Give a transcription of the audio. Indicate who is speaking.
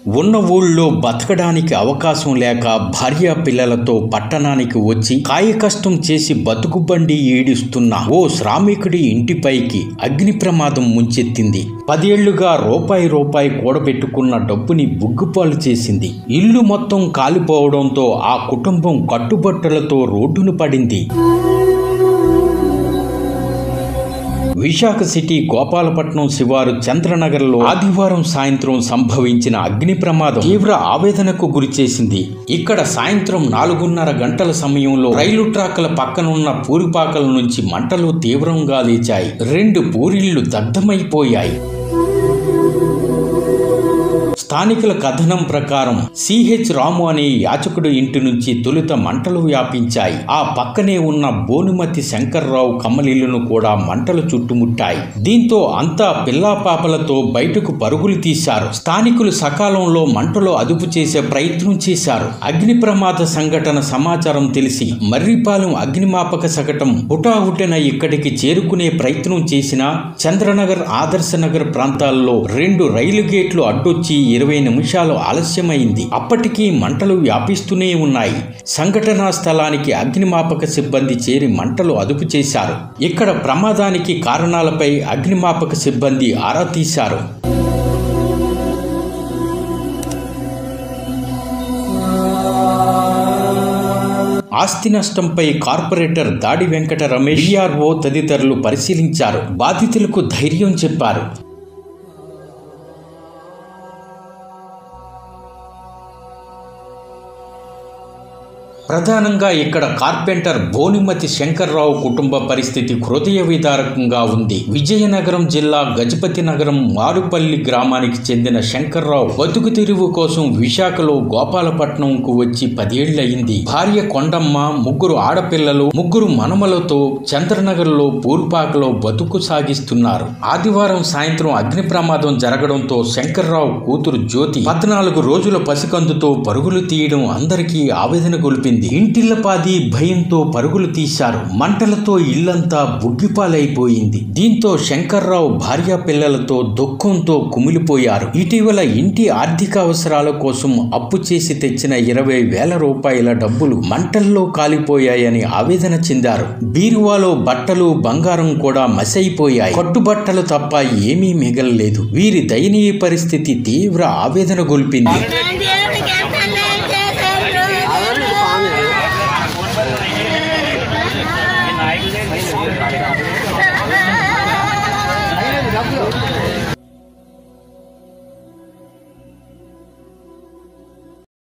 Speaker 1: ఉన్న ఊళ్ళో బతకడానికి అవకాశం లేక భార్య పిల్లలతో పట్టణానికి వచ్చి కాయకష్టం చేసి బతుకుబండి ఈడిస్తున్న ఓ శ్రామికుడి ఇంటిపైకి అగ్ని ప్రమాదం ముంచెత్తింది పదేళ్లుగా రూపాయి రూపాయి కూడబెట్టుకున్న డబ్బుని బుగ్గుపాలు చేసింది ఇల్లు మొత్తం కాలిపోవడంతో ఆ కుటుంబం కట్టుబట్టలతో రోడ్డును పడింది విశాఖ సిటీ గోపాలపట్నం శివారు చంద్రనగర్లో ఆదివారం సాయంత్రం సంభవించిన అగ్ని ప్రమాదం తీవ్ర ఆవేదనకు గురిచేసింది ఇక్కడ సాయంత్రం నాలుగున్నర గంటల సమయంలో రైలు ట్రాక్ల పక్కనున్న పూరిపాకల నుంచి మంటలు తీవ్రంగా లేచాయి రెండు పూరిళ్లు దగ్ధమైపోయాయి స్థానికుల కథనం ప్రకారం సిహెచ్ రాము అనే యాచకుడు ఇంటి నుంచి తొలుత మంటలు వ్యాపించాయి ఆ పక్కనే ఉన్న బోనుమతి శంకర్రావు కమ్మలిల్లును కూడా మంటలు చుట్టుముట్టాయి దీంతో అంతా పిల్లా పాపలతో బయటకు పరుగులు తీశారు స్థానికులు సకాలంలో మంటలు అదుపు చేసే ప్రయత్నం చేశారు అగ్ని ప్రమాద సంఘటన సమాచారం తెలిసి మర్రిపాలెం అగ్నిమాపక శకటం హుటాహుటిన ఇక్కడికి చేరుకునే ప్రయత్నం చేసినా చంద్రనగర్ ఆదర్శనగర్ ప్రాంతాల్లో రెండు రైలు గేట్లు అడ్డొచ్చి ఇరవై నిమిషాలు ఆలస్యమైంది అప్పటికీ మంటలు వ్యాపిస్తూనే ఉన్నాయి సంఘటనా స్థలానికి అగ్నిమాపక సిబ్బంది చేరి మంటలు అదుపు చేశారు ఇక్కడ ప్రమాదానికి కారణాలపై అగ్నిమాపక సిబ్బంది ఆరా తీశారు ఆస్తి నష్టంపై కార్పొరేటర్ దాడి వెంకట రమేష్ విఆర్ఓ తదితరులు పరిశీలించారు బాధితులకు ధైర్యం చెప్పారు ప్రధానంగా ఇక్కడ కార్పెంటర్ బోనిమతి శంకర్రావు కుటుంబ పరిస్థితి హృదయ విదారకంగా ఉంది విజయనగరం జిల్లా గజపతి నగరం మారుపల్లి గ్రామానికి చెందిన శంకర్రావు బతుకు తెరువు కోసం విశాఖలో గోపాలపట్నంకు వచ్చి పదేళ్లయింది భార్య కొండమ్మ ముగ్గురు ఆడపిల్లలు ముగ్గురు మనమలతో చంద్రనగర్లో పూర్పాకలో బతుకు సాగిస్తున్నారు ఆదివారం సాయంత్రం అగ్ని ప్రమాదం జరగడంతో శంకర్రావు కూతురు జ్యోతి పద్నాలుగు రోజుల పసికందుతో పరుగులు తీయడం అందరికీ ఆవేదన గొలిపింది ఇంటిల్లపాది భయంతో పరుగులు తీశారు మంటలతో ఇల్లంతా బుగ్గిపాలైపోయింది దీంతో శంకర్రావు భార్య పిల్లలతో దుఃఖంతో కుమిలిపోయారు ఇటీవల ఇంటి ఆర్థిక అవసరాల కోసం అప్పు చేసి తెచ్చిన ఇరవై వేల రూపాయల డబ్బులు మంటల్లో కాలిపోయాయని ఆవేదన చెందారు బీరువాలో బట్టలు బంగారం కూడా మసైపోయాయి కట్టుబట్టలు తప్ప ఏమీ మిగలలేదు వీరి దయనీయ పరిస్థితి తీవ్ర ఆవేదన గొల్పింది
Speaker 2: ఏంటి